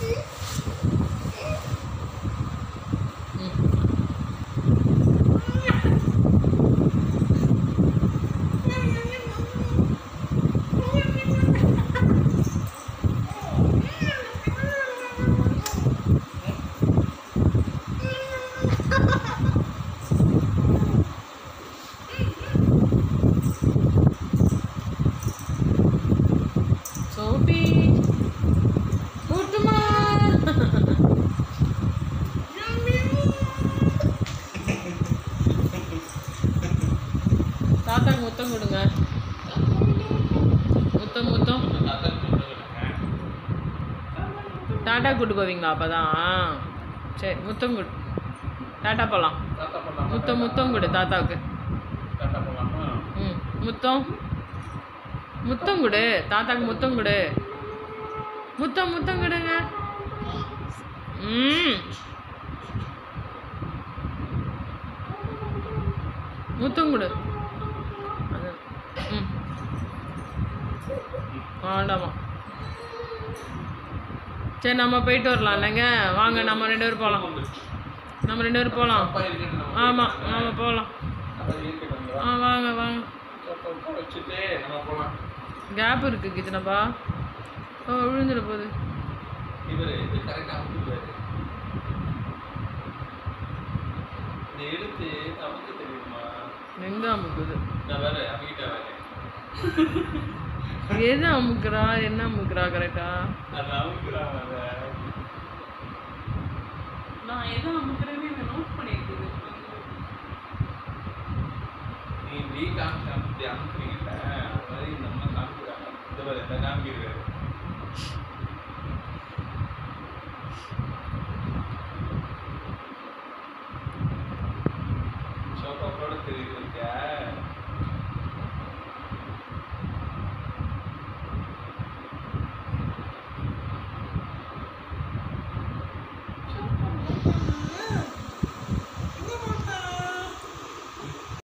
சோபி கூட்டுமா தாத்தாக்கு முத்தம் கொடுங்க முத்தம் முத்தம் டாட்டா கூட்டு போவீங்களா அப்பதான் சரி முத்தம் கொடு டாட்டா போகலாம் முத்தம் முத்தம் கொடு தாத்தாவுக்கு ம் முத்தம் முத்தம் கொடு தாத்தாக்கு முத்தம் கொடு முத்தம் முத்தம் கொடுங்க ம் முத்தம் கொடு அது ம் வேண்டாமா சரி நம்ம போயிட்டு வரலாம் இல்லைங்க வாங்க நம்ம ரெண்டு பேரும் போகலாம் நம்ம ரெண்டு பேரும் போகலாம் ஆமாம் ஆமாம் போகலாம் ஆ வாங்க வாங்க வச்சுட்டு நம்ம போலாம் கேப் இருக்குது கிச்சனப்பா ஓ விழுந்துட போகுது இவரு இது கரெக்டா அமுக்குவாரு இந்த எழுத்து நமக்கு தெரியுமா எங்கே அமுக்குது நான் வேற அமுக்கிட்ட வேற எது அமுக்குறா என்ன அமுக்குறா கரெக்டா அது அமுக்குறான் வேற நான் எது அமுக்குறேன்னு நோட் பண்ணியிருக்குது நீ நீ காமிச்சு அமுத்தி அமுக்குறீங்கல்ல அது மாதிரி நம்ம காமிக்கிறாங்க இந்த மாதிரி இந்த காமிக்கிறாரு சோஃபாவோட தெரியுது இருக்க